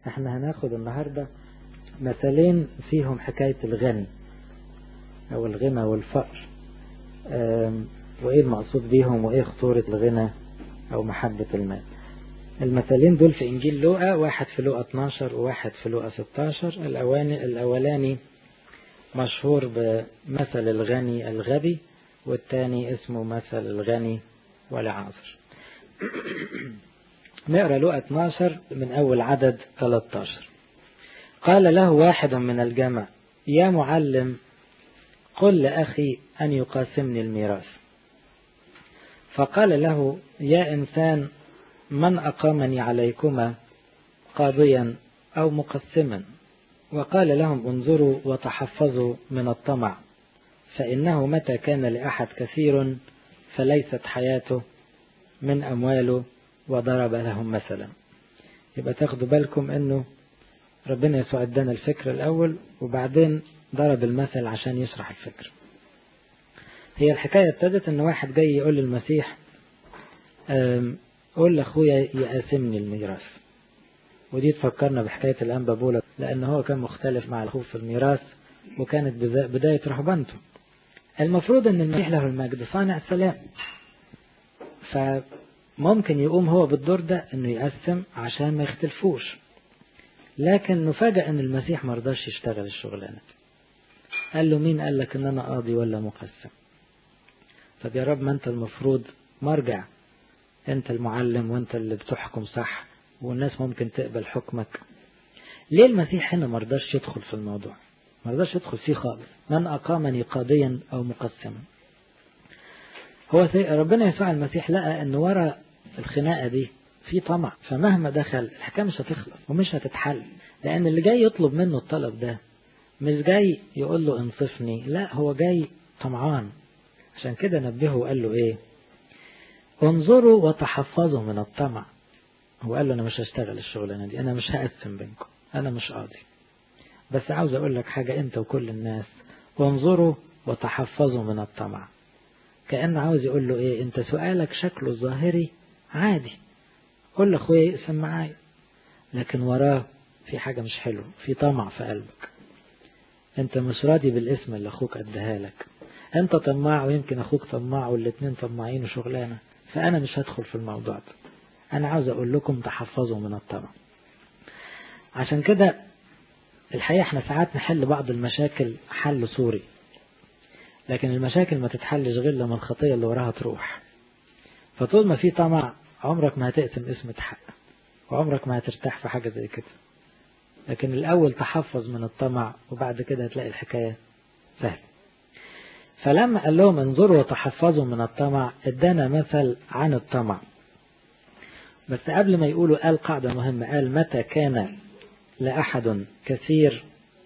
احنا هناخد النهاردة مثالين فيهم حكاية الغني او الغنى والفقر وايه المقصود بيهم وايه خطورة الغنى او محبة المال المثالين دول في انجيل لوقا واحد في لوقا 12 وواحد في لوقا 16 الاولاني الاولاني مشهور بمثل الغني الغبي والثاني اسمه مثل الغني والعاصر نقرا لوقا 12 من اول عدد 13 قال له واحد من الجمع يا معلم قل لأخي أن يقاسمني الميراث فقال له يا إنسان من أقامني عليكما قاضيا أو مقسما وقال لهم انظروا وتحفظوا من الطمع فإنه متى كان لأحد كثير فليست حياته من أمواله وضرب لهم مثلا يبقى تاخدوا بالكم أنه ربنا يسوع ادانا الفكر الأول وبعدين ضرب المثل عشان يشرح الفكر هي الحكاية ابتدت ان واحد جاي يقول للمسيح قول لاخويا يقاسمني الميراث ودي تفكرنا بحكاية الأنبا بولا لأن هو كان مختلف مع الأخوة في الميراث وكانت بداية رهبنته المفروض أن المسيح له المجد صانع سلام فممكن يقوم هو بالدور ده أنه يقسم عشان ما يختلفوش لكن نفاجأ أن المسيح مرضاش يشتغل الشغلانة قال له مين قال لك أن أنا قاضي ولا مقسم طب يا رب ما أنت المفروض مرجع أنت المعلم وأنت اللي بتحكم صح والناس ممكن تقبل حكمك ليه المسيح هنا مرضاش يدخل في الموضوع مرضاش يدخل فيه خالص من أقامني قاضيا أو مقسما هو ربنا يسوع المسيح لقى أن ورا الخناقة دي في طمع فمهما دخل الحكاية مش هتخلص ومش هتتحل لأن اللي جاي يطلب منه الطلب ده مش جاي يقول له انصفني لا هو جاي طمعان عشان كده نبهه وقال له ايه انظروا وتحفظوا من الطمع هو قال له انا مش هشتغل الشغلانه دي انا مش هقسم بينكم انا مش قاضي بس عاوز اقول لك حاجه انت وكل الناس انظروا وتحفظوا من الطمع كأنه عاوز يقول له ايه انت سؤالك شكله الظاهري عادي قول لاخويا يقسم معايا لكن وراه في حاجة مش حلوة في طمع في قلبك انت مش راضي بالاسم اللي اخوك اداها لك انت طماع ويمكن اخوك طماع والاتنين طماعين وشغلانة فانا مش هدخل في الموضوع ده انا عاوز اقول لكم تحفظوا من الطمع عشان كده الحقيقة احنا ساعات نحل بعض المشاكل حل صوري لكن المشاكل ما تتحلش غير لما الخطية اللي وراها تروح فطول ما في طمع عمرك ما هتقسم اسم حق وعمرك ما هترتاح في حاجة زي كده لكن الأول تحفظ من الطمع وبعد كده هتلاقي الحكاية سهلة فلما قال لهم انظروا وتحفظوا من الطمع ادانا مثل عن الطمع بس قبل ما يقولوا قال قاعدة مهمة قال متى كان لأحد كثير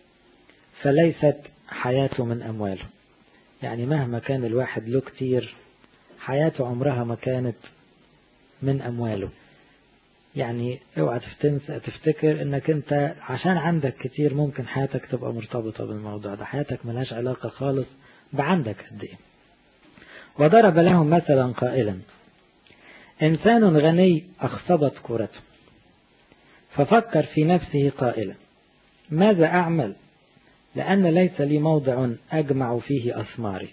فليست حياته من أمواله يعني مهما كان الواحد له كتير حياته عمرها ما كانت من أمواله يعني اوعى تنسى تفتكر انك انت عشان عندك كتير ممكن حياتك تبقى مرتبطة بالموضوع ده حياتك ملهاش علاقة خالص بعندك قد ايه وضرب لهم مثلا قائلا إنسان غني أخصبت كرته ففكر في نفسه قائلا ماذا أعمل لأن ليس لي موضع أجمع فيه أثماري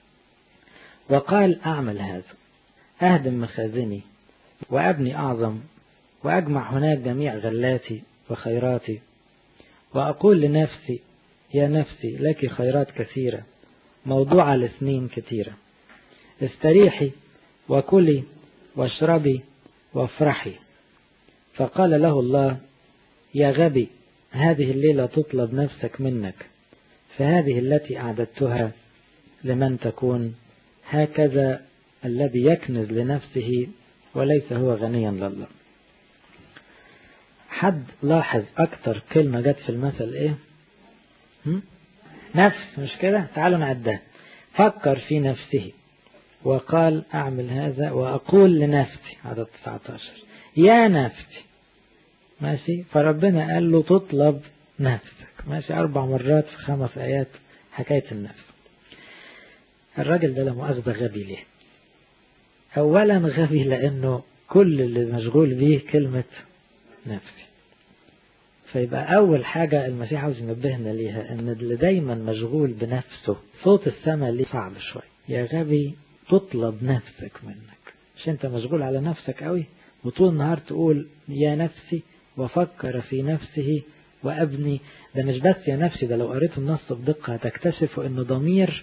وقال أعمل هذا أهدم مخازني وأبني أعظم وأجمع هناك جميع غلاتي وخيراتي وأقول لنفسي يا نفسي لك خيرات كثيرة موضوعة لسنين كثيرة استريحي وكلي واشربي وافرحي فقال له الله يا غبي هذه الليلة تطلب نفسك منك فهذه التي أعددتها لمن تكون هكذا الذي يكنز لنفسه وليس هو غنيا لله حد لاحظ أكتر كلمة جت في المثل إيه هم؟ نفس مش كده تعالوا نعدها فكر في نفسه وقال أعمل هذا وأقول لنفسي عدد 19 يا نفسي ماشي فربنا قال له تطلب نفسك ماشي أربع مرات في خمس آيات حكاية النفس الراجل ده لمؤاخذة غبي ليه أولا غبي لأنه كل اللي مشغول بيه كلمة نفسي فيبقى أول حاجة المسيح عاوز ينبهنا ليها إن اللي دايما مشغول بنفسه صوت السماء ليه صعب شوية يا غبي تطلب نفسك منك مش أنت مشغول على نفسك قوي وطول النهار تقول يا نفسي وفكر في نفسه وأبني ده مش بس يا نفسي ده لو قريت النص بدقة هتكتشف أن ضمير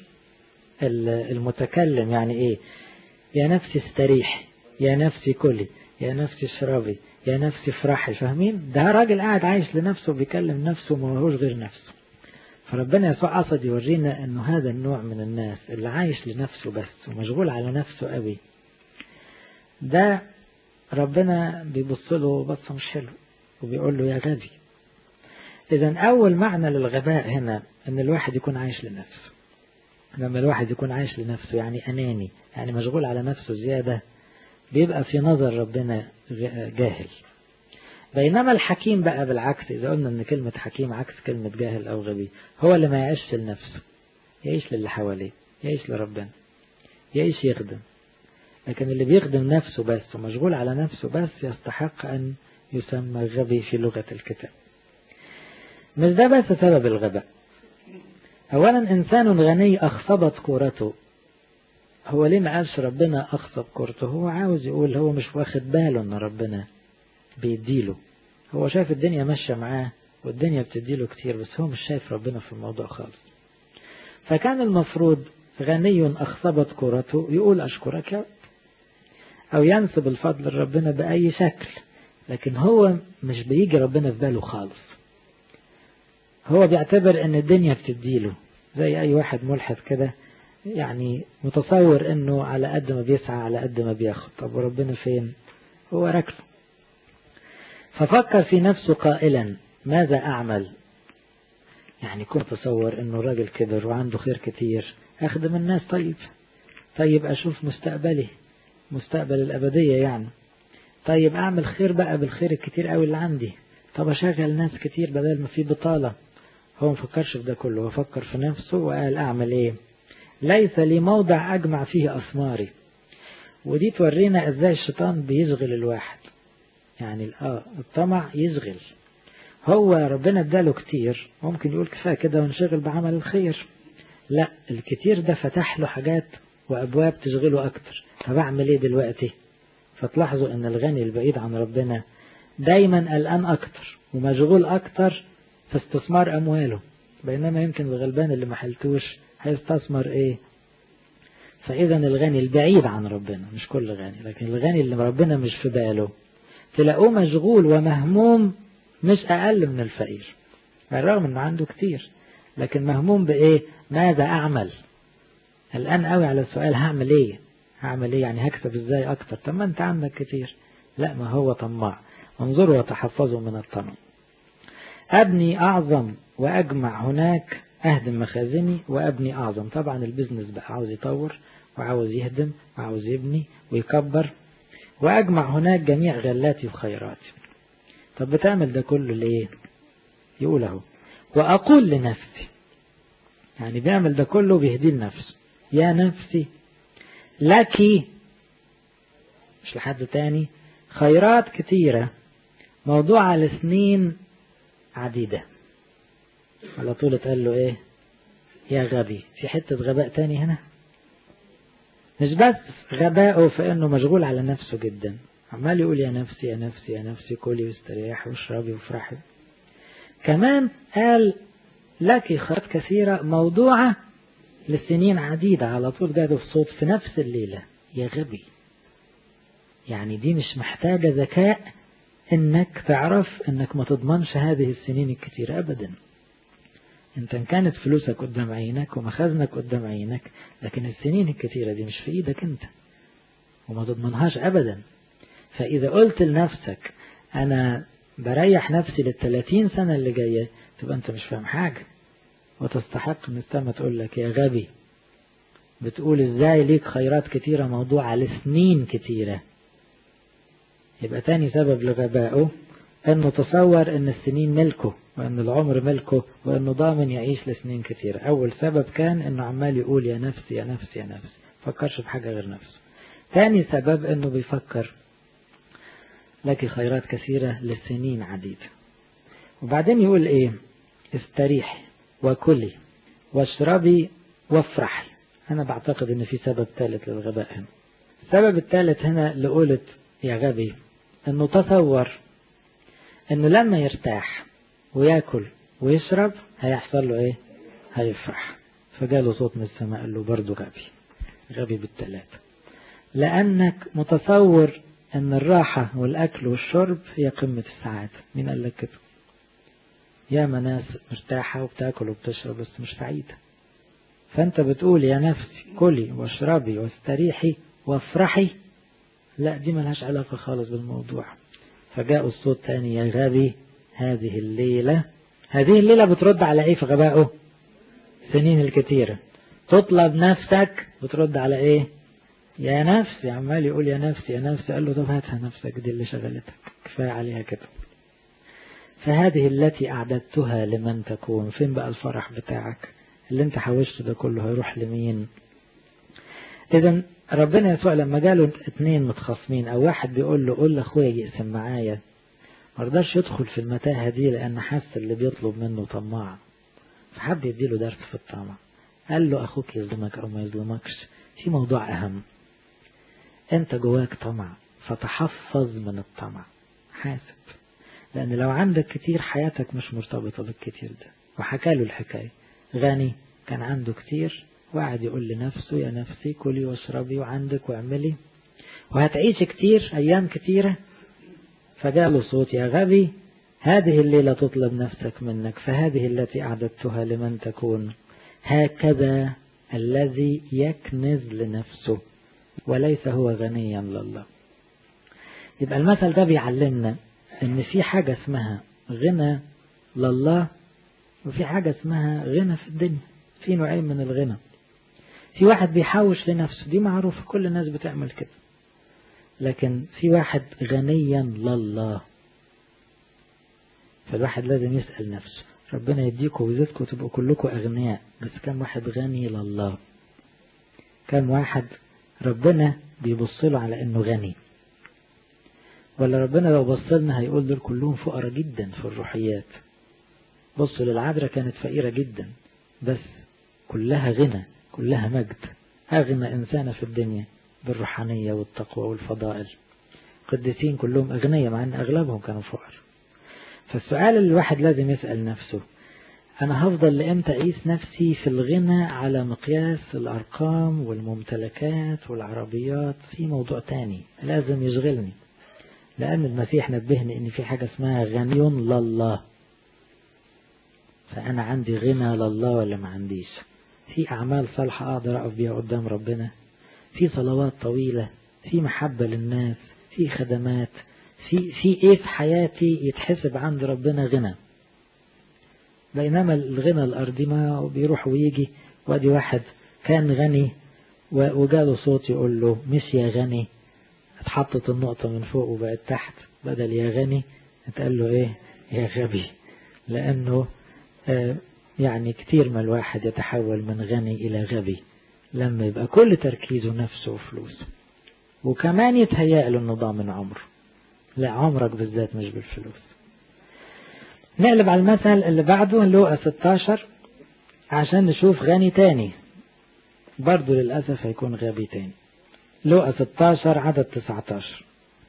المتكلم يعني إيه يا نفسي استريحي يا نفسي كلي يا نفسي اشربي يا نفسي افرحي فاهمين ده راجل قاعد عايش لنفسه بيكلم نفسه وما هوش غير نفسه فربنا يسوع قصد يورينا انه هذا النوع من الناس اللي عايش لنفسه بس ومشغول على نفسه قوي ده ربنا بيبص له بصة مش حلو وبيقول له يا غبي إذا أول معنى للغباء هنا أن الواحد يكون عايش لنفسه لما الواحد يكون عايش لنفسه يعني أناني يعني مشغول على نفسه زيادة بيبقى في نظر ربنا جاهل بينما الحكيم بقى بالعكس إذا قلنا أن كلمة حكيم عكس كلمة جاهل أو غبي هو اللي ما يعيش لنفسه يعيش للي حواليه يعيش لربنا يعيش يخدم لكن اللي بيخدم نفسه بس ومشغول على نفسه بس يستحق أن يسمى غبي في لغة الكتاب مش ده بس سبب الغباء أولا إنسان غني أخصبت كورته هو ليه ما قالش ربنا أخصب كورته هو عاوز يقول هو مش واخد باله أن ربنا بيديله هو شايف الدنيا ماشية معاه والدنيا بتديله كتير بس هو مش شايف ربنا في الموضوع خالص فكان المفروض غني أخصبت كورته يقول أشكرك يا أو ينسب الفضل لربنا بأي شكل لكن هو مش بيجي ربنا في باله خالص هو بيعتبر ان الدنيا بتديله زي اي واحد ملحد كده يعني متصور انه على قد ما بيسعى على قد ما بياخد طب وربنا فين هو راكله ففكر في نفسه قائلا ماذا اعمل يعني كنت تصور انه راجل كبر وعنده خير كتير اخدم الناس طيب طيب اشوف مستقبلي مستقبل الابدية يعني طيب اعمل خير بقى بالخير الكتير قوي اللي عندي طب اشغل ناس كتير بدل ما في بطالة هو مفكرش في ده كله هو فكر في نفسه وقال اعمل ايه ليس لي موضع اجمع فيه اسماري ودي تورينا ازاي الشيطان بيشغل الواحد يعني اه الطمع يشغل هو ربنا اداله كتير ممكن يقول كفايه كده ونشغل بعمل الخير لا الكتير ده فتح له حاجات وابواب تشغله اكتر طب اعمل ايه دلوقتي فتلاحظوا ان الغني البعيد عن ربنا دايما قلقان اكتر ومشغول اكتر في استثمار امواله بينما يمكن الغلبان اللي ما حلتوش هيستثمر ايه فاذا الغني البعيد عن ربنا مش كل غني لكن الغني اللي ربنا مش في باله تلاقوه مشغول ومهموم مش اقل من الفقير بالرغم انه عنده كتير لكن مهموم بايه ماذا اعمل الان قوي على السؤال هعمل ايه هعمل ايه يعني هكسب ازاي اكتر طب ما انت عندك كتير لا ما هو طماع انظروا وتحفظوا من الطمع أبني أعظم وأجمع هناك أهدم مخازني وأبني أعظم طبعا البزنس بقى عاوز يطور وعاوز يهدم وعاوز يبني ويكبر وأجمع هناك جميع غلاتي وخيراتي طب بتعمل ده كله ليه يقول اهو وأقول لنفسي يعني بيعمل ده كله بيهدي لنفسه يا نفسي لك مش لحد تاني خيرات كتيرة موضوعة لسنين عديدة على طول اتقال له ايه يا غبي في حتة غباء تاني هنا مش بس غباءه في انه مشغول على نفسه جدا عمال يقول يا نفسي يا نفسي يا نفسي كلي واستريحي واشربي وافرحي كمان قال لك خيرات كثيرة موضوعة لسنين عديدة على طول جاده في صوت في نفس الليلة يا غبي يعني دي مش محتاجة ذكاء انك تعرف انك ما تضمنش هذه السنين الكتيرة ابدا انت ان كانت فلوسك قدام عينك ومخازنك قدام عينك لكن السنين الكتيرة دي مش في ايدك انت وما تضمنهاش ابدا فاذا قلت لنفسك انا بريح نفسي للثلاثين سنة اللي جاية تبقى انت مش فاهم حاجة وتستحق ان السما تقول لك يا غبي بتقول ازاي ليك خيرات كتيرة موضوعة لسنين كتيرة يبقى تاني سبب لغبائه انه تصور ان السنين ملكه وان العمر ملكه وانه ضامن يعيش لسنين كتيرة اول سبب كان انه عمال يقول يا نفسي يا نفسي يا نفسي فكرش بحاجة غير نفسه تاني سبب انه بيفكر لك خيرات كثيرة لسنين عديدة وبعدين يقول ايه استريحي وكلي واشربي وافرحي انا بعتقد ان في سبب ثالث للغباء هنا السبب الثالث هنا لقولة يا غبي انه تصور انه لما يرتاح وياكل ويشرب هيحصل له ايه هيفرح فجاله صوت من السماء قال له برضه غبي غبي بالثلاثة لأنك متصور أن الراحة والأكل والشرب هي قمة السعادة مين قال لك كده يا ناس مرتاحة وبتاكل وبتشرب بس مش سعيدة فأنت بتقول يا نفسي كلي واشربي واستريحي وافرحي لا دي ملهاش علاقة خالص بالموضوع فجاء الصوت تاني يا غبي هذه الليلة هذه الليلة بترد على ايه في غبائه سنين الكتيرة تطلب نفسك بترد على ايه يا نفسي عمال يقول يا نفسي يا نفسي قال له طب هاتها نفسك دي اللي شغلتك كفاية عليها كده فهذه التي أعددتها لمن تكون فين بقى الفرح بتاعك اللي انت حوشته ده كله هيروح لمين اذا ربنا يسوع لما جاله اتنين متخاصمين او واحد بيقول له قول لاخويا يقسم معايا ما رضاش يدخل في المتاهه دي لان حس اللي بيطلب منه طماع فحب يديله درس في الطمع قال له اخوك يظلمك او ما يظلمكش في موضوع اهم انت جواك طمع فتحفظ من الطمع حاسب لان لو عندك كتير حياتك مش مرتبطه بالكتير ده وحكى له الحكايه غني كان عنده كتير وقعد يقول لنفسه يا نفسي كلي واشربي وعندك واعملي وهتعيش كتير أيام كتيرة فجاء له صوت يا غبي هذه الليلة تطلب نفسك منك فهذه التي أعددتها لمن تكون هكذا الذي يكنز لنفسه وليس هو غنيا لله يبقى المثل ده بيعلمنا ان في حاجة اسمها غنى لله وفي حاجة اسمها غنى في الدنيا في نوعين من الغنى في واحد بيحوش لنفسه دي معروفة كل الناس بتعمل كده لكن في واحد غنيا لله فالواحد لازم يسأل نفسه ربنا يديكم ويزيدكم تبقوا كلكم أغنياء بس كم واحد غني لله كم واحد ربنا بيبص له على انه غني ولا ربنا لو بص لنا هيقول دول كلهم فقراء جدا في الروحيات بصوا للعذراء كانت فقيرة جدا بس كلها غنى كلها مجد أغنى إنسانة في الدنيا بالروحانية والتقوى والفضائل قديسين كلهم أغنياء مع أن أغلبهم كانوا فقر فالسؤال اللي الواحد لازم يسأل نفسه أنا هفضل لإمتى أقيس نفسي في الغنى على مقياس الأرقام والممتلكات والعربيات في موضوع تاني لازم يشغلني لأن المسيح نبهني إن في حاجة اسمها غني لله فأنا عندي غنى لله ولا ما عنديش في أعمال صالحة أقدر أقف بيها قدام ربنا في صلوات طويلة في محبة للناس في خدمات في في إيه في حياتي يتحسب عند ربنا غنى بينما الغنى الأرضي ما بيروح ويجي وادي واحد كان غني وجاله صوت يقول له مش يا غني اتحطت النقطة من فوق وبقت تحت بدل يا غني اتقال له ايه يا غبي لأنه آه يعني كتير ما الواحد يتحول من غني إلى غبي لما يبقى كل تركيزه نفسه وفلوسه وكمان يتهيأ له انه ضامن عمره لا عمرك بالذات مش بالفلوس نقلب على المثل اللي بعده لوقا 16 عشان نشوف غني تاني برضه للأسف هيكون غبي تاني لوقا 16 عدد 19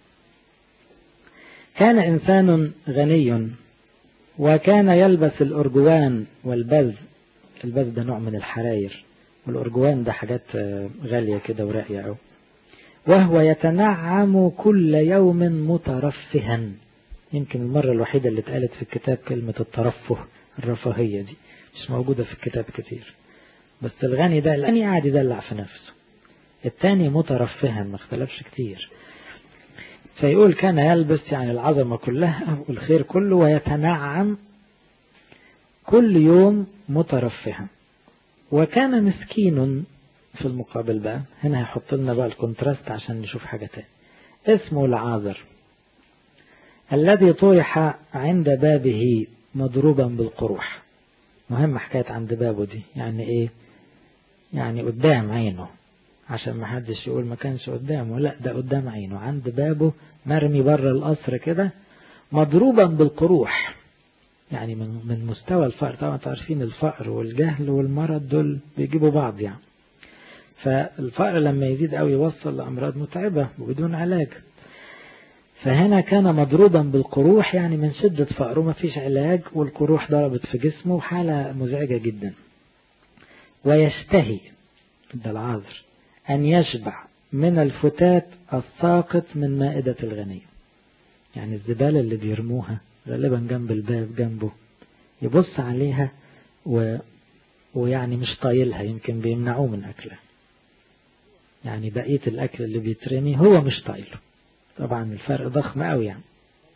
كان إنسان غني وكان يلبس الأرجوان والبز البز ده نوع من الحراير والأرجوان ده حاجات غالية كده وراقية أوي وهو يتنعم كل يوم مترفها يمكن المرة الوحيدة اللي اتقالت في الكتاب كلمة الترفه الرفاهية دي مش موجودة في الكتاب كتير بس الغني ده الغني قاعد يدلع في نفسه التاني مترفها ما اختلفش كتير فيقول كان يلبس يعني العظمة كلها والخير كله ويتنعم كل يوم مترفها وكان مسكين في المقابل بقى هنا هيحط لنا بقى الكونتراست عشان نشوف حاجة تاني اسمه العازر الذي طرح عند بابه مضروبا بالقروح مهم حكاية عند بابه دي يعني ايه يعني قدام عينه عشان ما حدش يقول ما كانش قدامه لا ده قدام عينه عند بابه مرمي بره القصر كده مضروبا بالقروح يعني من من مستوى الفقر طبعا عارفين الفقر والجهل والمرض دول بيجيبوا بعض يعني فالفقر لما يزيد قوي يوصل لأمراض متعبة وبدون علاج فهنا كان مضروبا بالقروح يعني من شدة فقره ما فيش علاج والقروح ضربت في جسمه حالة مزعجة جدا ويشتهي ده العذر أن يشبع من الفتات الساقط من مائدة الغني يعني الزبالة اللي بيرموها غالبا جنب الباب جنبه يبص عليها و... ويعني مش طايلها يمكن بيمنعوه من أكلها يعني بقية الأكل اللي بيترمي هو مش طايله طبعا الفرق ضخم قوي يعني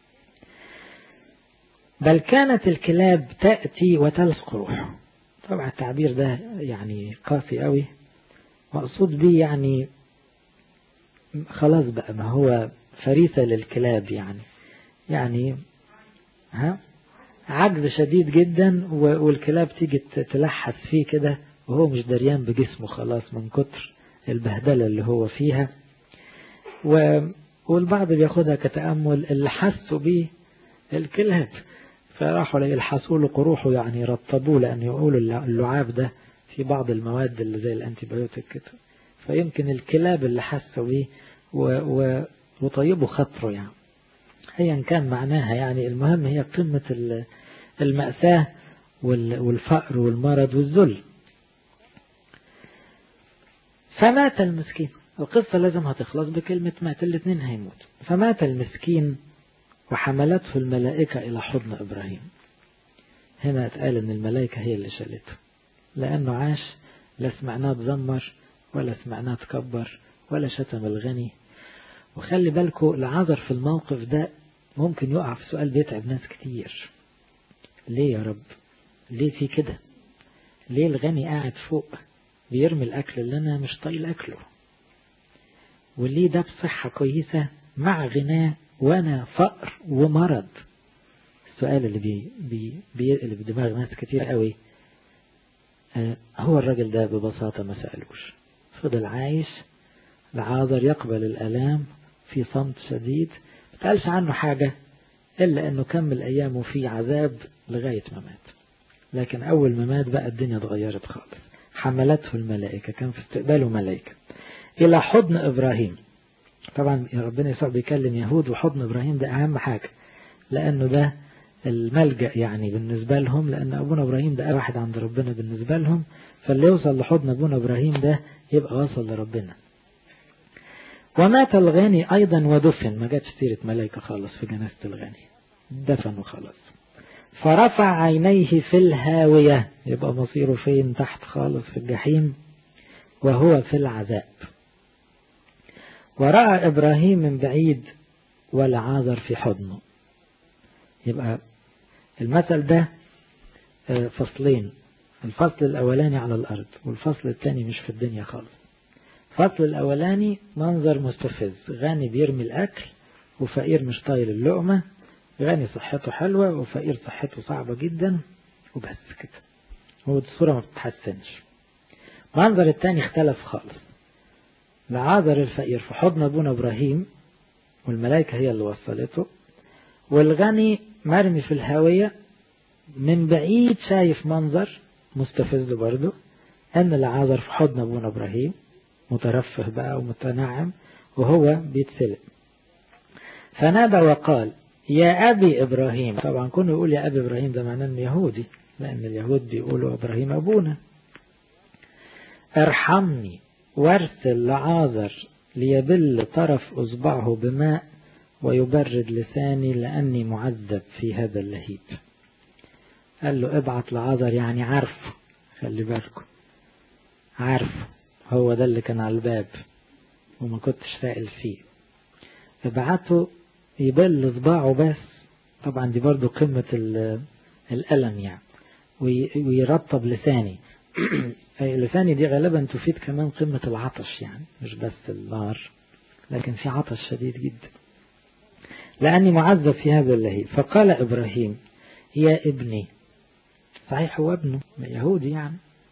بل كانت الكلاب تأتي وتلصق روحه طبعا التعبير ده يعني قاسي قوي مقصود بيه يعني خلاص بقى ما هو فريسة للكلاب يعني يعني ها عجز شديد جدا والكلاب تيجي تلحس فيه كده وهو مش دريان بجسمه خلاص من كتر البهدلة اللي هو فيها و والبعض بياخدها كتأمل اللي حسوا بيه الكلاب فراحوا يلحسوا له قروحه يعني يرطبوه لأن يقولوا اللعاب ده في بعض المواد اللي زي الانتيبيوتيك كده فيمكن الكلاب اللي حسوا بيه و... و... وطيبوا خطره يعني ايا كان معناها يعني المهم هي قمة المأساة والفقر والمرض والذل فمات المسكين القصة لازم هتخلص بكلمة مات الاثنين هيموت فمات المسكين وحملته الملائكة إلى حضن إبراهيم هنا اتقال إن الملائكة هي اللي شالته لأنه عاش لا سمعناه تزمر ولا سمعناه تكبر ولا شتم الغني وخلي بالكو العذر في الموقف ده ممكن يقع في سؤال بيتعب ناس كتير ليه يا رب ليه في كده ليه الغني قاعد فوق بيرمي الأكل اللي أنا مش طايل أكله وليه ده بصحة كويسة مع غناه وأنا فقر ومرض السؤال اللي بي بي بيقلب دماغ ناس كتير قوي آه هو الراجل ده ببساطة ما سألوش فضل عايش العاذر يقبل الألام في صمت شديد ما قالش عنه حاجة إلا أنه كمل أيامه في عذاب لغاية ما مات لكن أول ما مات بقى الدنيا اتغيرت خالص حملته الملائكة كان في استقباله ملائكة إلى حضن إبراهيم طبعا ربنا يسوع بيكلم يهود وحضن إبراهيم ده أهم حاجة لأنه ده الملجأ يعني بالنسبة لهم لأن أبونا إبراهيم ده واحد عند ربنا بالنسبة لهم فاللي يوصل لحضن أبونا إبراهيم ده يبقى وصل لربنا ومات الغني أيضا ودفن ما جاتش سيرة ملائكة خالص في جنازة الغني دفن وخلاص فرفع عينيه في الهاوية يبقى مصيره فين تحت خالص في الجحيم وهو في العذاب ورأى إبراهيم من بعيد والعازر في حضنه يبقى المثل ده فصلين الفصل الأولاني على الأرض والفصل الثاني مش في الدنيا خالص الفصل الأولاني منظر مستفز غني بيرمي الأكل وفقير مش طايل اللقمة غني صحته حلوة وفقير صحته صعبة جدا وبس كده هو الصورة ما بتتحسنش المنظر الثاني اختلف خالص لعازر الفقير في حضن أبونا إبراهيم والملائكة هي اللي وصلته والغني مرمي في الهاوية من بعيد شايف منظر مستفز برضه أن العازر في حضن أبونا إبراهيم مترفه بقى ومتنعم وهو بيتسلق فنادى وقال يا أبي إبراهيم طبعا كونه يقول يا أبي إبراهيم ده معناه أنه يهودي لأن اليهود بيقولوا إبراهيم أبونا ارحمني وارسل لعازر ليبل طرف أصبعه بماء ويبرد لساني لأني معذب في هذا اللهيب قال له ابعت لعازر يعني عارفه خلي بالكم عارفه هو ده اللي كان على الباب وما كنتش سائل فيه ابعته يبل صباعه بس طبعا دي برضو قمة الألم يعني ويرطب لساني لساني دي غالبا تفيد كمان قمة العطش يعني مش بس النار لكن في عطش شديد جدا لأني معذب في هذا اللهيب فقال إبراهيم يا ابني صحيح هو ابنه يهودي يعني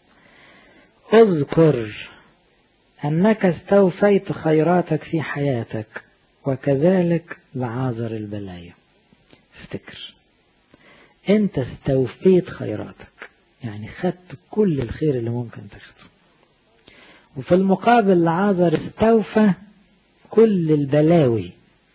اذكر أنك استوفيت خيراتك في حياتك وكذلك لعازر البلايا افتكر انت استوفيت خيراتك يعني خدت كل الخير اللي ممكن تاخده وفي المقابل لعازر استوفى كل البلاوي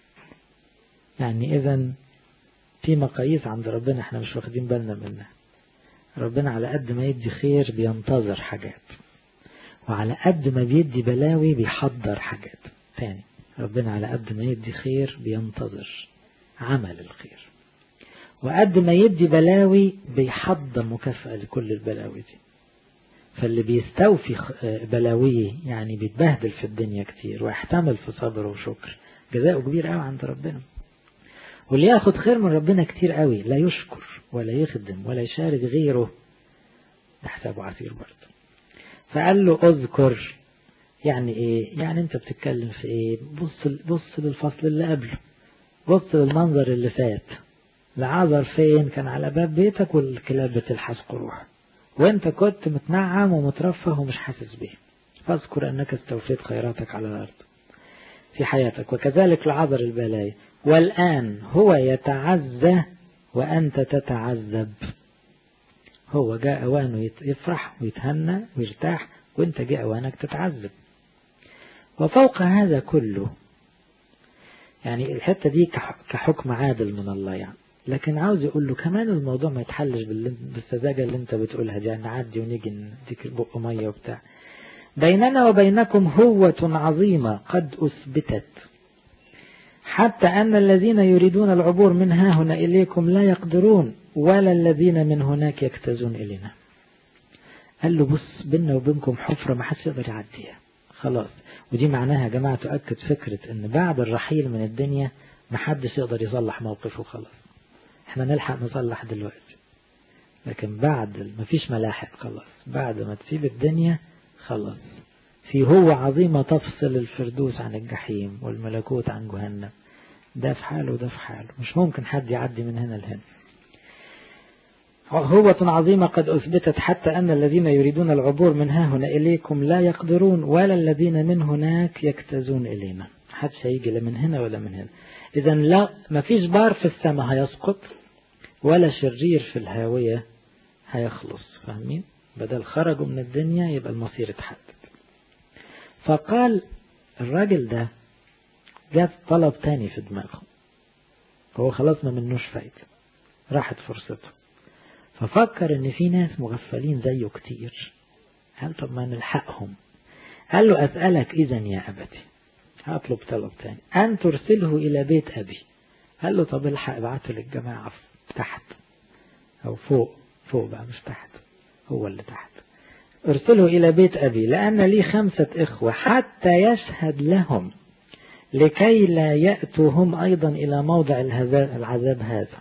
يعني اذا في مقاييس عند ربنا احنا مش واخدين بالنا منها ربنا على قد ما يدي خير بينتظر حاجات وعلى قد ما بيدي بلاوي بيحضر حاجات تاني ربنا على قد ما يدي خير بينتظر عمل الخير وقد ما يدي بلاوي بيحضر مكافأة لكل البلاوي دي فاللي بيستوفي بلاويه يعني بيتبهدل في الدنيا كتير ويحتمل في صبر وشكر جزاؤه كبير قوي عند ربنا واللي ياخد خير من ربنا كتير قوي لا يشكر ولا يخدم ولا يشارك غيره ده حسابه عسير برضه فقال له اذكر يعني ايه يعني انت بتتكلم في ايه بص بص للفصل اللي قبله بص للمنظر اللي فات لعذر فين كان على باب بيتك والكلاب بتلحس قروح وانت كنت متنعم ومترفه ومش حاسس بيه فاذكر انك استوفيت خيراتك على الارض في حياتك وكذلك لعذر البلايا والآن هو يتعزى وأنت تتعذب هو جاء أوانه يفرح ويتهنى ويرتاح وانت جاء أوانك تتعذب وفوق هذا كله يعني الحتة دي كحكم عادل من الله يعني لكن عاوز يقول له كمان الموضوع ما يتحلش بالسذاجة اللي انت بتقولها دي يعني نعدي ونيجي نديك بق مية وبتاع بيننا وبينكم هوة عظيمة قد أثبتت حتى أن الذين يريدون العبور من ها هنا إليكم لا يقدرون ولا الذين من هناك يكتزون إلينا قال له بص بيننا وبينكم حفرة ما حدش يقدر يعديها خلاص ودي معناها يا جماعة تؤكد فكرة ان بعد الرحيل من الدنيا ما حدش يقدر يصلح موقفه خلاص احنا نلحق نصلح دلوقتي لكن بعد ما فيش ملاحق خلاص بعد ما تسيب الدنيا خلاص في هو عظيمة تفصل الفردوس عن الجحيم والملكوت عن جهنم ده في حاله وده في حاله مش ممكن حد يعدي من هنا لهنا هوة عظيمة قد أثبتت حتى أن الذين يريدون العبور من ها هنا إليكم لا يقدرون ولا الذين من هناك يكتزون إلينا حدش هيجي لا من هنا ولا من هنا إذا لا ما فيش بار في السماء هيسقط ولا شرير في الهاوية هيخلص فاهمين بدل خرجوا من الدنيا يبقى المصير اتحدد فقال الراجل ده جات طلب تاني في دماغه هو خلاص ما منوش فايدة راحت فرصته ففكر ان في ناس مغفلين زيه كتير قال طب ما نلحقهم قال له أسألك إذا يا أبتي هطلب طلب تاني أن ترسله إلى بيت أبي قال له طب الحق ابعته للجماعة تحت أو فوق فوق بقى مش تحت هو اللي تحت ارسله إلى بيت أبي لأن لي خمسة إخوة حتى يشهد لهم لكي لا يأتوا هم أيضا إلى موضع العذاب هذا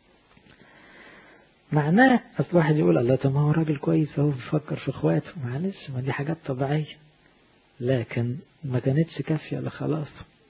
معناه أصل واحد يقول الله طب ما هو راجل كويس هو بيفكر في إخواته معلش ما دي حاجات طبيعية لكن ما كانتش كافية لخلاص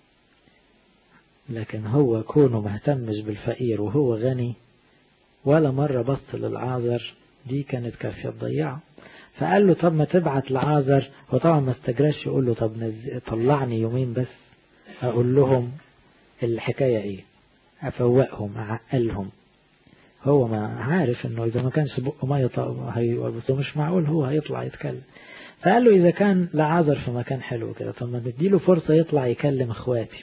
لكن هو كونه مهتمش بالفقير وهو غني ولا مرة بص للعازر دي كانت كافية تضيعه فقال له طب ما تبعت لعازر هو طبعا ما استجراش يقول له طب طلعني يومين بس أقول لهم الحكاية إيه أفوقهم أعقلهم هو ما عارف إنه إذا ما كانش بقه ما بس مش معقول هو هيطلع يتكلم فقال له إذا كان لعازر في مكان حلو كده طب ما نديله فرصة يطلع يكلم إخواتي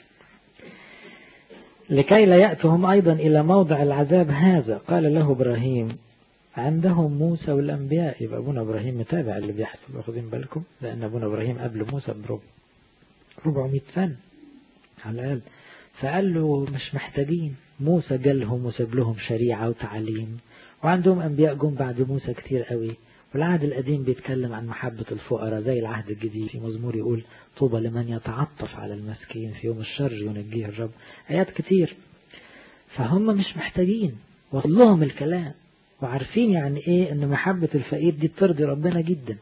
لكي لا يأتهم أيضا إلى موضع العذاب هذا قال له إبراهيم عندهم موسى والأنبياء يبقى أبونا إبراهيم متابع اللي بيحصل واخدين بالكم لأن أبونا إبراهيم قبل موسى بربع 400 سنة على الأقل فقال له مش محتاجين موسى جالهم وساب لهم شريعة وتعليم وعندهم أنبياء جم بعد موسى كتير قوي والعهد القديم بيتكلم عن محبة الفقراء زي العهد الجديد في مزمور يقول طوبى لمن يتعطف على المسكين في يوم الشر ينجيه الرب آيات كتير فهم مش محتاجين وصل لهم الكلام وعارفين يعني ايه ان محبة الفقير دي بترضي ربنا جدا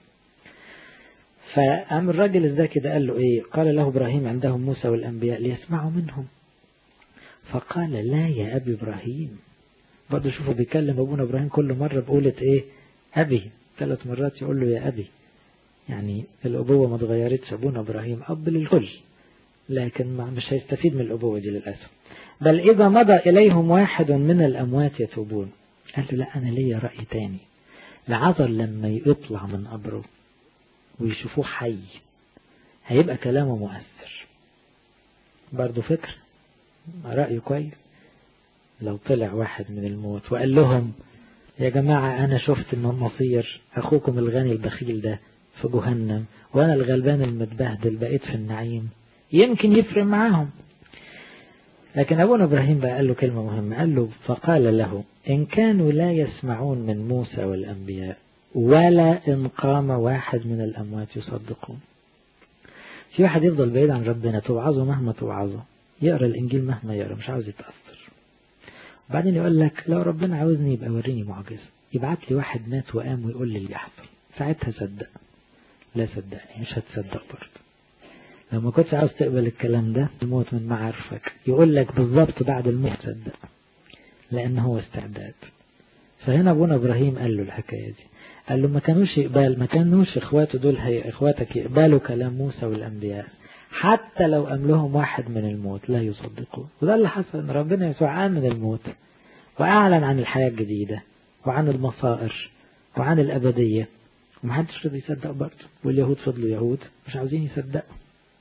فقام الراجل الذكي ده قال له ايه قال له ابراهيم عندهم موسى والانبياء ليسمعوا منهم فقال لا يا ابي ابراهيم برضه شوفوا بيكلم ابونا ابراهيم كل مرة بقولة ايه ابي ثلاث مرات يقول له يا ابي يعني الابوة ما اتغيرتش ابونا ابراهيم اب للكل لكن مش هيستفيد من الابوة دي للأسف بل اذا مضى اليهم واحد من الاموات يتوبون قال له لا أنا ليا رأي تاني العذر لما يطلع من قبره ويشوفوه حي هيبقى كلامه مؤثر برضه فكر رأيه كويس لو طلع واحد من الموت وقال لهم يا جماعة أنا شفت إن المصير أخوكم الغني البخيل ده في جهنم وأنا الغلبان المتبهدل بقيت في النعيم يمكن يفرق معاهم لكن أبونا إبراهيم بقى قال له كلمة مهمة قال له فقال له إن كانوا لا يسمعون من موسى والأنبياء ولا إن قام واحد من الأموات يصدقون في واحد يفضل بعيد عن ربنا توعظه مهما توعظه يقرأ الإنجيل مهما يقرأ مش عاوز يتأثر وبعدين يقول لك لو ربنا عاوزني يبقى وريني معجزة يبعت لي واحد مات وقام ويقول لي اللي يحصل ساعتها صدق لا صدقني مش هتصدق برضه لو ما كنتش عاوز تقبل الكلام ده الموت من معارفك يقول لك بالظبط بعد الموت صدق لأن هو استعداد فهنا أبونا إبراهيم قال له الحكاية دي قال له ما كانوش يقبل ما كانوش إخواته دول هي إخواتك يقبلوا كلام موسى والأنبياء حتى لو قام لهم واحد من الموت لا يصدقون وده اللي حصل ان ربنا يسوع قام من الموت وأعلن عن الحياة الجديدة وعن المصائر وعن الأبدية ومحدش رضي يصدق برضه واليهود فضلوا يهود مش عاوزين يصدقوا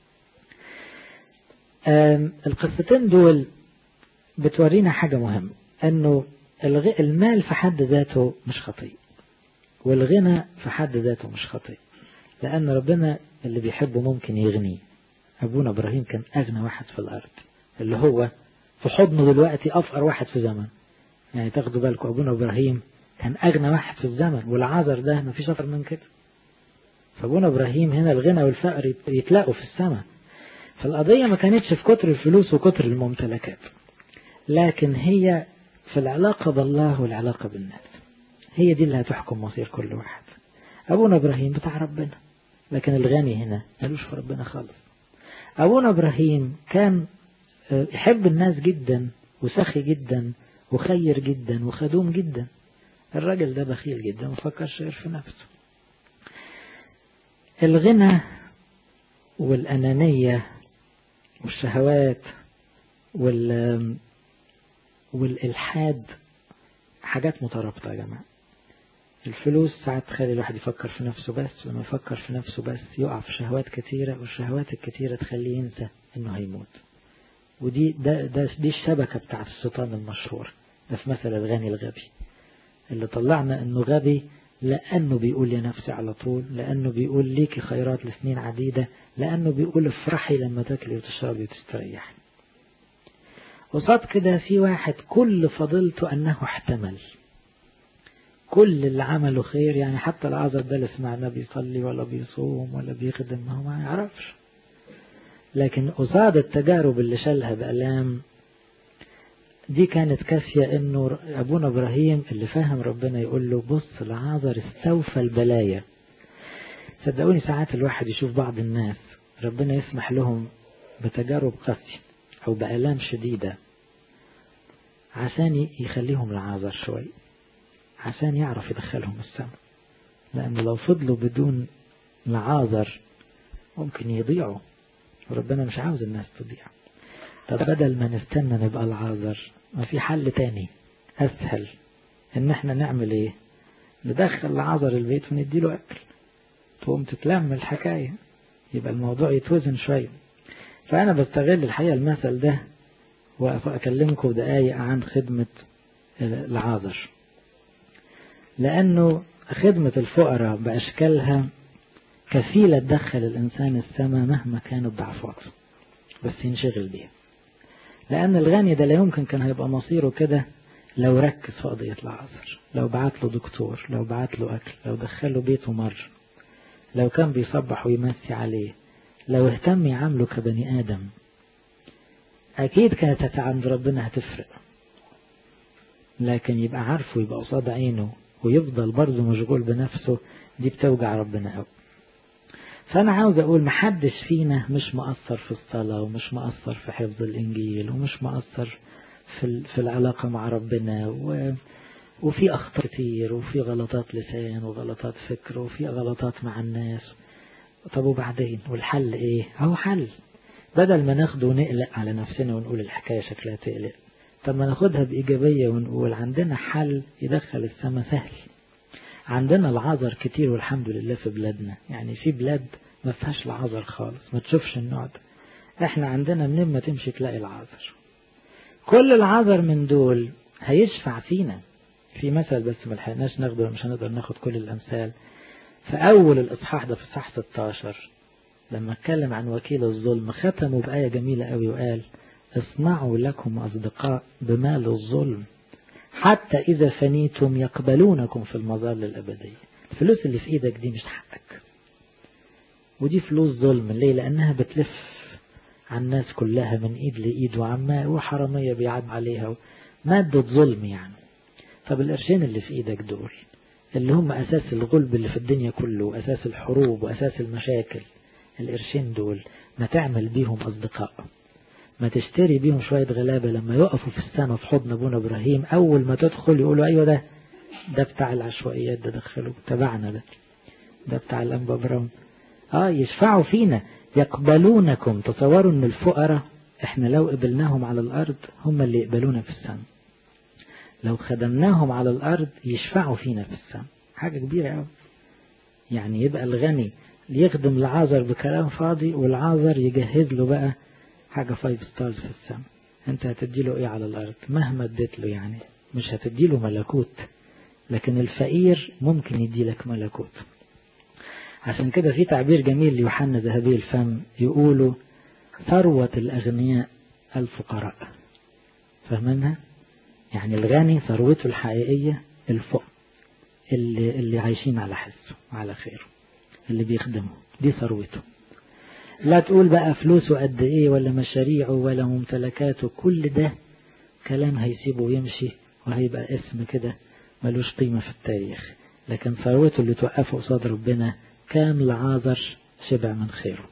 القصتين دول بتورينا حاجة مهمة انه المال في حد ذاته مش خطية والغنى في حد ذاته مش خطية لأن ربنا اللي بيحبه ممكن يغنيه أبونا إبراهيم كان أغنى واحد في الأرض اللي هو في حضنه دلوقتي أفقر واحد في زمن يعني تاخدوا بالكم أبونا إبراهيم كان أغنى واحد في الزمن والعذر ده ما فيش أكتر من كده فأبونا إبراهيم هنا الغنى والفقر يتلاقوا في السماء فالقضية ما كانتش في كتر الفلوس وكتر الممتلكات لكن هي في العلاقة بالله والعلاقة بالناس هي دي اللي هتحكم مصير كل واحد أبونا إبراهيم بتاع ربنا لكن الغني هنا ملوش في ربنا خالص أبونا إبراهيم كان يحب الناس جدا وسخي جدا وخير جدا وخدوم جدا الراجل ده بخيل جدا مفكرش غير في نفسه الغنى والأنانية والشهوات وال والإلحاد حاجات مترابطة يا جماعة الفلوس ساعات تخلي الواحد يفكر في نفسه بس لما يفكر في نفسه بس يقع في شهوات كتيرة والشهوات الكتيرة تخليه ينسى انه هيموت ودي ده ده دي الشبكة بتاعت الشيطان المشهور ده في مثل الغني الغبي اللي طلعنا انه غبي لانه بيقول يا نفسي على طول لانه بيقول ليكي خيرات لسنين عديدة لانه بيقول افرحي لما تاكلي وتشربي وتستريحي قصاد كده في واحد كل فضيلته انه احتمل كل اللي عمله خير يعني حتى العذر ده اللي سمعناه بيصلي ولا بيصوم ولا بيخدم ما هو ما يعرفش لكن قصاد التجارب اللي شالها بألام دي كانت كافية انه ابونا ابراهيم اللي فاهم ربنا يقول له بص العذر استوفى البلايا صدقوني ساعات الواحد يشوف بعض الناس ربنا يسمح لهم بتجارب قاسية او بألام شديدة عشان يخليهم العذر شوي عشان يعرف يدخلهم السماء لأن لو فضلوا بدون العاذر ممكن يضيعوا وربنا مش عاوز الناس تضيع طب بدل ما نستنى نبقى العاذر ما في حل تاني أسهل إن احنا نعمل إيه ندخل العذر البيت ونديله أكل تقوم تتلم الحكاية يبقى الموضوع يتوزن شوية فأنا بستغل الحقيقة المثل ده وأكلمكم دقايق عن خدمة العاذر لأنه خدمة الفقراء بأشكالها كفيلة تدخل الإنسان السماء مهما كانت ضعفاته بس ينشغل بيها لأن الغني ده لا يمكن كان هيبقى مصيره كده لو ركز في قضية العصر لو بعت له دكتور لو بعت له أكل لو دخله بيته مرة لو كان بيصبح ويمسي عليه لو اهتم يعامله كبني آدم أكيد كانت عند ربنا هتفرق لكن يبقى عارفه يبقى قصاد عينه ويفضل برضه مشغول بنفسه دي بتوجع ربنا قوي فأنا عاوز أقول محدش فينا مش مقصر في الصلاة ومش مقصر في حفظ الإنجيل ومش مقصر في في العلاقة مع ربنا و وفي أخطاء كتير وفي غلطات لسان وغلطات فكر وفي غلطات مع الناس طب وبعدين والحل إيه؟ هو حل بدل ما ناخده ونقلق على نفسنا ونقول الحكاية شكلها تقلق طب ما ناخدها بإيجابية ونقول عندنا حل يدخل السماء سهل عندنا العذر كتير والحمد لله في بلادنا يعني في بلاد ما فيهاش العذر خالص ما تشوفش النوع ده احنا عندنا منين ما تمشي تلاقي العذر كل العذر من دول هيشفع فينا في مثل بس ما لحقناش ناخده مش هنقدر ناخد كل الامثال في اول الاصحاح ده في اصحاح 16 لما اتكلم عن وكيل الظلم ختموا بآية جميلة قوي وقال اصنعوا لكم أصدقاء بمال الظلم حتى إذا فنيتم يقبلونكم في المظال الأبدية الفلوس اللي في إيدك دي مش حقك ودي فلوس ظلم ليه لأنها بتلف على الناس كلها من إيد لإيد وعماء وحرامية بيعد عليها مادة ظلم يعني طب القرشين اللي في إيدك دول اللي هم أساس الغلب اللي في الدنيا كله وأساس الحروب وأساس المشاكل القرشين دول ما تعمل بيهم أصدقاء ما تشتري بيهم شوية غلابة لما يقفوا في السنة في حضن أبونا إبراهيم أول ما تدخل يقولوا أيوة ده ده بتاع العشوائيات ده دخلوا تبعنا ده ده بتاع الأنبا براون آه يشفعوا فينا يقبلونكم تصوروا أن الفقراء احنا لو قبلناهم على الأرض هم اللي يقبلونا في السماء لو خدمناهم على الأرض يشفعوا فينا في السماء حاجة كبيرة قوي يعني يبقى الغني يخدم العازر بكلام فاضي والعازر يجهز له بقى حاجة فايف ستارز في السماء انت هتدي له ايه على الارض مهما اديت له يعني مش هتدي له ملكوت لكن الفقير ممكن يدي لك ملكوت عشان كده في تعبير جميل ليوحنا ذهبي الفم يقولوا ثروة الأغنياء الفقراء فاهمينها؟ يعني الغني ثروته الحقيقية الفقر اللي, اللي عايشين على حسه وعلى خيره اللي بيخدمه دي ثروته لا تقول بقى فلوسه قد ايه ولا مشاريعه ولا ممتلكاته كل ده كلام هيسيبه ويمشي وهيبقى اسم كده ملوش قيمة في التاريخ لكن ثروته اللي توقفه قصاد ربنا كام العاذر شبع من خيره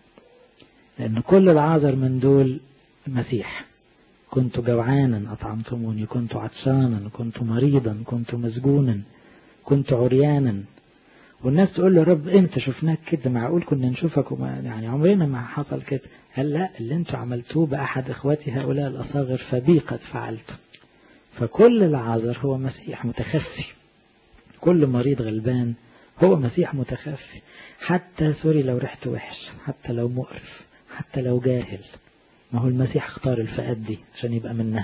لأن كل العاذر من دول مسيح كنت جوعانا أطعمتموني كنت عطشانا كنت مريضا كنت مسجونا كنت عريانا والناس تقول له رب انت شفناك كده معقول كنا نشوفك وما يعني عمرنا ما حصل كده قال لا اللي انتوا عملتوه بأحد اخواتي هؤلاء الأصاغر فبي قد فعلت فكل العذر هو مسيح متخفي كل مريض غلبان هو مسيح متخفي حتى سوري لو ريحته وحش حتى لو مقرف حتى لو جاهل ما هو المسيح اختار الفئات دي عشان يبقى منها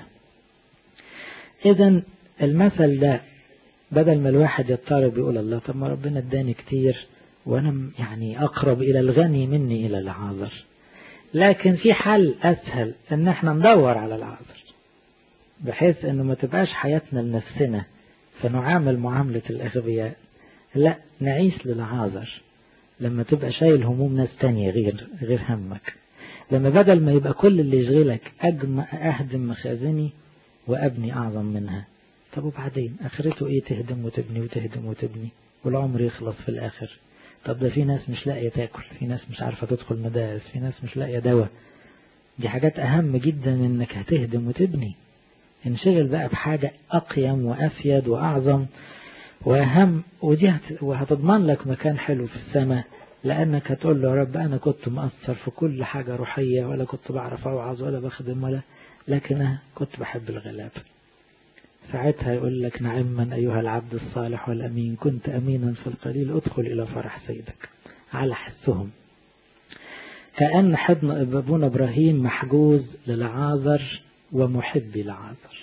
اذا المثل ده بدل ما الواحد يضطرب يقول الله طب ما ربنا اداني كتير وانا يعني اقرب الى الغني مني الى العاذر لكن في حل اسهل ان احنا ندور على العاذر بحيث انه ما تبقاش حياتنا لنفسنا فنعامل معاملة الاغبياء لا نعيش للعاذر لما تبقى شايل هموم ناس تانية غير غير همك لما بدل ما يبقى كل اللي يشغلك أجمع أهدم مخازني وأبني أعظم منها طب وبعدين آخرته إيه تهدم وتبني وتهدم وتبني والعمر يخلص في الآخر طب ده في ناس مش لاقية تاكل في ناس مش عارفة تدخل مدارس في ناس مش لاقية دواء دي حاجات أهم جدا إنك هتهدم وتبني انشغل بقى بحاجة أقيم وأفيد وأعظم وأهم ودي وهتضمن لك مكان حلو في السماء لأنك هتقول له يا رب أنا كنت مقصر في كل حاجة روحية ولا كنت بعرف أوعظ ولا بخدم ولا لكن أنا كنت بحب الغلابة ساعتها يقول لك نعما أيها العبد الصالح والأمين كنت أمينا في القليل ادخل إلى فرح سيدك على حسهم كأن حضن أبونا إبراهيم محجوز للعازر ومحبي العازر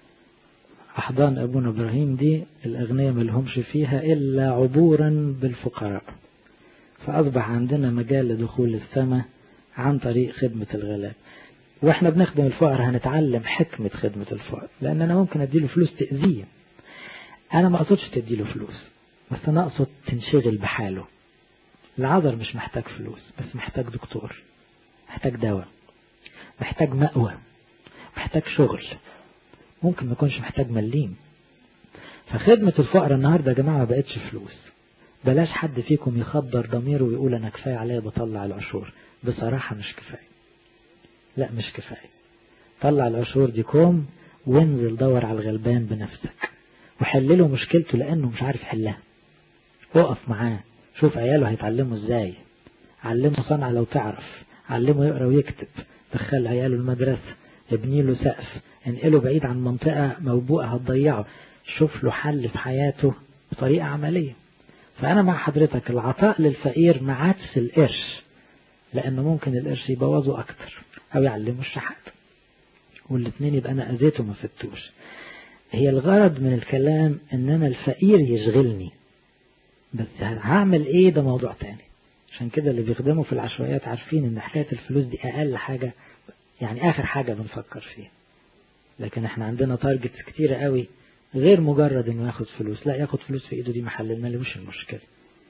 أحضان أبونا إبراهيم دي الأغنياء ملهمش فيها إلا عبورا بالفقراء فأصبح عندنا مجال لدخول السماء عن طريق خدمة الغلاب واحنا بنخدم الفقراء هنتعلم حكمة خدمة الفقراء لأن أنا ممكن أديله فلوس تأذيه أنا ما أقصدش تديله فلوس بس أنا أقصد تنشغل بحاله العذر مش محتاج فلوس بس محتاج دكتور محتاج دواء محتاج مأوى محتاج شغل ممكن ما يكونش محتاج مليم فخدمة الفقراء النهاردة يا جماعة ما بقتش فلوس بلاش حد فيكم يخدر ضميره ويقول أنا كفاية عليا بطلع العشور بصراحة مش كفاية لا مش كفاية طلع العشور دي كوم وانزل دور على الغلبان بنفسك وحلله مشكلته لأنه مش عارف يحلها وقف معاه شوف عياله هيتعلموا ازاي علمه صنعة لو تعرف علمه يقرأ ويكتب دخل عياله المدرسة ابني له سقف انقله بعيد عن منطقة موبوءة هتضيعه شوف له حل في حياته بطريقة عملية فأنا مع حضرتك العطاء للفقير ما عادش القرش لأنه ممكن القرش يبوظه أكتر أو يعلمه الشحات والاثنين يبقى أنا أذيته ما فتوش هي الغرض من الكلام إن أنا الفقير يشغلني بس هعمل إيه ده موضوع تاني عشان كده اللي بيخدموا في العشوائيات عارفين إن حكاية الفلوس دي أقل حاجة يعني آخر حاجة بنفكر فيها لكن احنا عندنا تارجتس كتيرة قوي غير مجرد انه ياخد فلوس لا ياخد فلوس في ايده دي محل ما مش المشكلة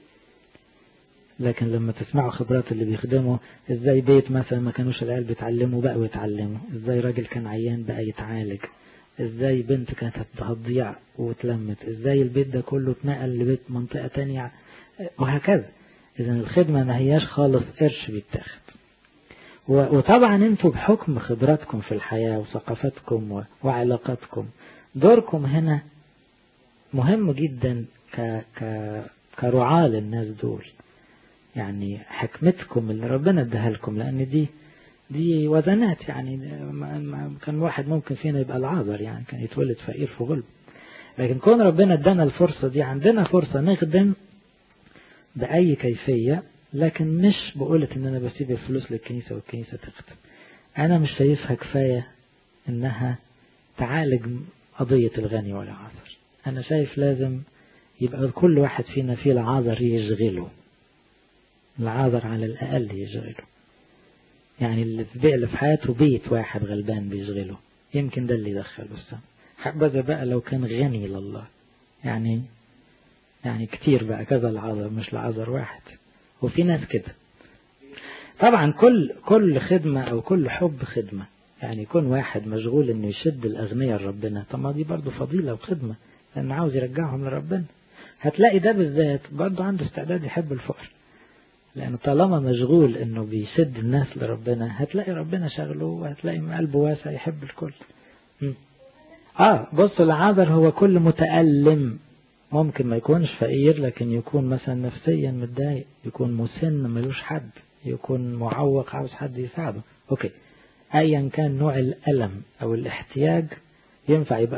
لكن لما تسمعوا خبرات اللي بيخدموا ازاي بيت مثلا ما كانوش العيال بيتعلموا بقوا يتعلموا ازاي راجل كان عيان بقى يتعالج ازاي بنت كانت هتضيع واتلمت ازاي البيت ده كله اتنقل لبيت منطقة تانية وهكذا اذا الخدمة ما هياش خالص قرش بيتاخد وطبعا انتوا بحكم خبراتكم في الحياة وثقافتكم وعلاقاتكم دوركم هنا مهم جدا ك ك كرعاة للناس دول يعني حكمتكم اللي ربنا اداها لكم لان دي دي وزنات يعني كان واحد ممكن فينا يبقى العذر يعني كان يتولد فقير في غلب لكن كون ربنا ادانا الفرصة دي عندنا فرصة نخدم بأي كيفية لكن مش بقولة ان انا بسيب الفلوس للكنيسة والكنيسة تخدم انا مش شايفها كفاية انها تعالج قضية الغني والعذر انا شايف لازم يبقى كل واحد فينا فيه العذر يشغله العذر على الاقل يشغله يعني اللي في حياته بيت واحد غلبان بيشغله يمكن ده اللي يدخله السما حبذا بقى لو كان غني لله يعني يعني كتير بقى كذا العذر مش العذر واحد وفي ناس كده طبعا كل كل خدمة أو كل حب خدمة يعني يكون واحد مشغول إنه يشد الأغنياء لربنا طب ما دي برضه فضيلة وخدمة لأنه عاوز يرجعهم لربنا هتلاقي ده بالذات برضه عنده استعداد يحب الفقر لأنه طالما مشغول إنه بيشد الناس لربنا هتلاقي ربنا شغله وهتلاقي قلبه واسع يحب الكل م. اه بص العذر هو كل متألم ممكن ما يكونش فقير لكن يكون مثلا نفسيا متضايق يكون مسن ملوش حد يكون معوق عاوز حد يساعده اوكي ايا كان نوع الالم او الاحتياج ينفع يبقى